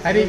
അരി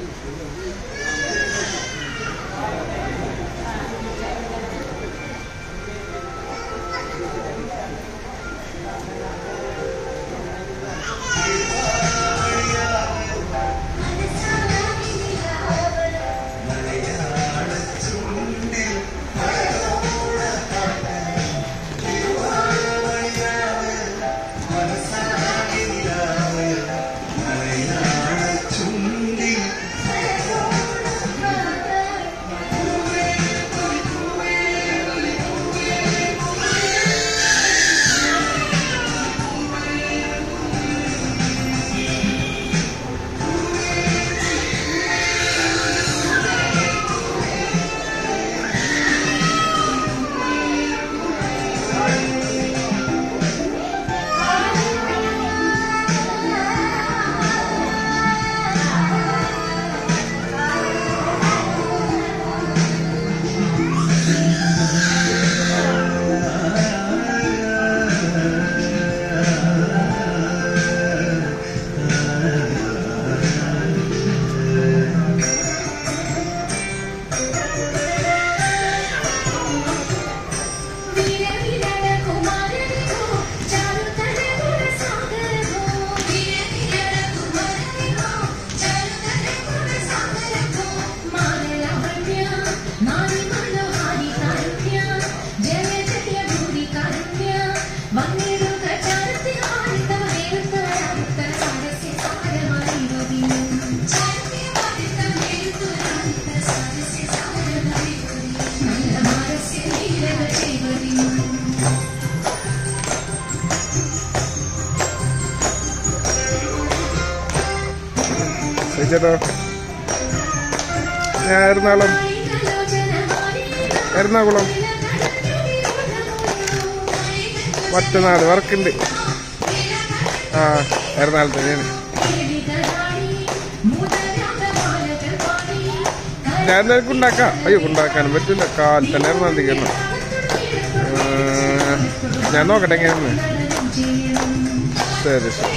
वीर वीर कुमार हो चारों तरफ गुण सागर हो वीर वीर कुमार हो चारों तरफ गुण सागर हो मान लावण्या नारी मनोहारी कारुण्या जय जय भूरी कारुण्या वंदे लोक चारते हारित हेरुत रामुत सारसे सार मारी रवि चारते हारित हेरुत रामुत सारसे सार मारी रवि नंद मारसे वीर गजेवरी ചേട്ടോ ഞാൻ എറണാകുളം എറണാകുളം മറ്റന്നാൾ വർക്കുണ്ട് ആ എറണാകുളത്ത് തന്നെയാണ് ഞാൻ നിനക്ക് ഉണ്ടാക്കാം അയ്യോ ഉണ്ടാക്കാനും പറ്റില്ല കാൽ തന്നെ എറണാകുളത്തേക്ക് വരണം ഞാൻ നോക്കട്ടെ എങ്ങനെയാണ് ശരി ശരി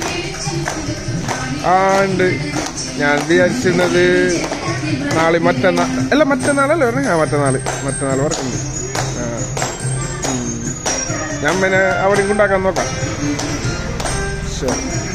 ആ ഉണ്ട് ഞാൻ വിചാരിച്ചിരുന്നത് നാളെ മറ്റന്നാൾ അല്ല മറ്റന്നാളല്ലേ പറഞ്ഞേ ആ മറ്റന്നാൾ മറ്റന്നാൾ വർക്കുണ്ട് ആ ഉം. ഞാൻ പിന്നെ അവിടെ ഉണ്ടാക്കാൻ നോക്കാം ശരി